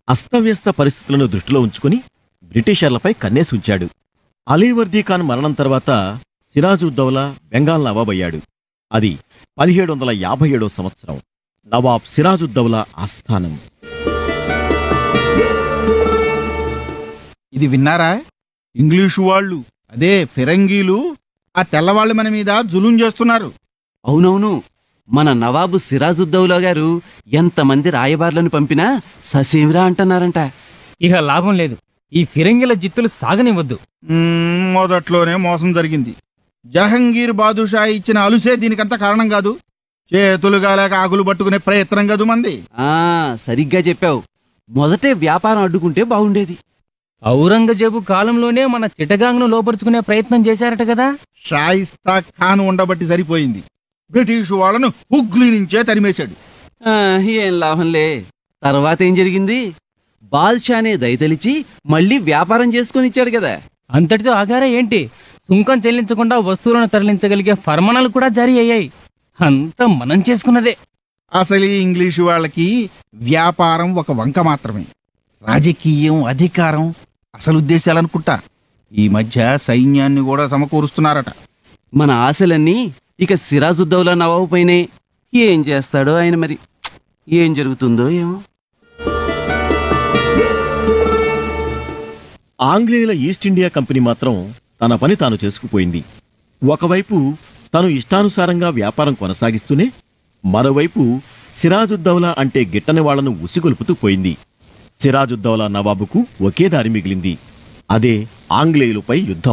అస్తవ్యస్త పరిస్థితులను దృష్టిలో ఉంచుకుని బ్రిటిషర్లపై కన్నేసి ఉంచాడు అలీవర్దీ ఖాన్ మరణం తర్వాత సిరాజుద్దౌలా బెంగాల్ నవాబ్ అయ్యాడు అది పదిహేడు వందల యాభై ఏడో సంవత్సరం నవాబ్ సిరాజుద్దౌలా ఆస్థానం ఇది విన్నారా ఇంగ్లీషు వాళ్ళు అదే ఫిరంగీలు ఆ తెల్లవాళ్ళు మన మీద జులుం చేస్తున్నారు అవునవును మన నవాబు సిరాజుద్దౌలా గారు ఎంతమంది రాయబారులను పంపినా ససేమిరా అంటున్నారంట ఇక లాభం లేదు ఈ ఫిరంగిల జిత్తులు సాగనివ్వద్దు మ్మ్, మొదట్లోనే మోసం జరిగింది జహంగీర్ బాదుషా ఇచ్చిన అలుసే దీనికంత కారణం కాదు చేతులు గాలేక ఆకులు పట్టుకునే ప్రయత్నం కాదు మంది ఆ సరిగ్గా చెప్పావు మొదటే వ్యాపారం అడ్డుకుంటే బాగుండేది ఔరంగజేబు కాలంలోనే మన చిటగాంగ్ను లోపరుచుకునే ప్రయత్నం చేశారట కదా షాయిస్తా ఖాన్ ఉండబట్టి సరిపోయింది బ్రిటిష్ వాళ్ళను హుగ్లీ నుంచే తరిమేశాడు ఆ, ఏం లాభంలే తర్వాత ఏం జరిగింది బాద్షానే దయతలిచి మళ్ళీ వ్యాపారం చేసుకొని ఇచ్చాడు కదా అంతటితో ఆగారా ఏంటి సుంకం చెల్లించకుండా వస్తువులను తరలించగలిగే ఫర్మానాలు కూడా జారీ అయ్యాయి అంతా మనం చేసుకున్నదే అసలు ఈ ఇంగ్లీషు వాళ్ళకి వ్యాపారం ఒక వంక మాత్రమే రాజకీయం అధికారం అసలు ఉద్దేశాలనుకుంటా ఈ మధ్య సైన్యాన్ని కూడా సమకూరుస్తున్నారట మన ఆశలన్నీ ఇక సిరాజుద్దౌలా నవాబు పైనే ఏం చేస్తాడో ఆయన మరి ఏం జరుగుతుందో ఏమో ఆంగ్లేయుల ఈస్ట్ ఇండియా కంపెనీ మాత్రం తన పని తాను చేసుకుపోయింది ఒకవైపు తను ఇష్టానుసారంగా వ్యాపారం కొనసాగిస్తూనే మరోవైపు సిరాజుద్దౌలా అంటే గిట్టని వాళ్లను ఉసిగొలుపుతూ పోయింది సిరాజుద్దౌలా నవాబుకు ఒకే దారి మిగిలింది అదే ఆంగ్లేయులపై యుద్ధం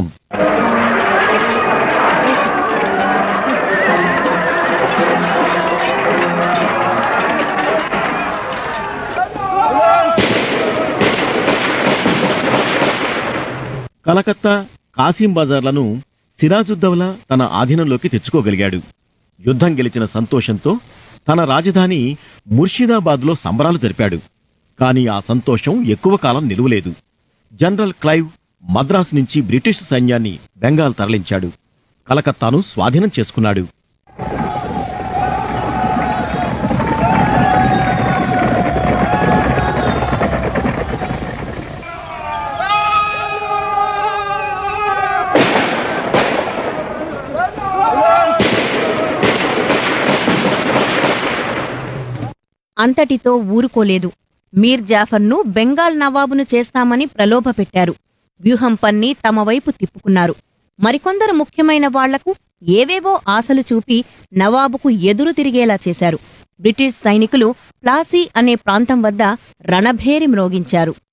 కలకత్తా కాసిం బజార్లను సిరాజుద్దౌలా తన ఆధీనంలోకి తెచ్చుకోగలిగాడు యుద్ధం గెలిచిన సంతోషంతో తన రాజధాని ముర్షిదాబాద్లో సంబరాలు జరిపాడు కానీ ఆ సంతోషం ఎక్కువ కాలం నిలువలేదు జనరల్ క్లైవ్ మద్రాసు నుంచి బ్రిటిష్ సైన్యాన్ని బెంగాల్ తరలించాడు కలకత్తాను స్వాధీనం చేసుకున్నాడు అంతటితో ఊరుకోలేదు మీర్ జాఫర్ను బెంగాల్ నవాబును చేస్తామని ప్రలోభపెట్టారు వ్యూహం పన్ని తమ వైపు తిప్పుకున్నారు మరికొందరు ముఖ్యమైన వాళ్లకు ఏవేవో ఆశలు చూపి నవాబుకు ఎదురు తిరిగేలా చేశారు బ్రిటిష్ సైనికులు ప్లాసీ అనే ప్రాంతం వద్ద రణభేరి మ్రోగించారు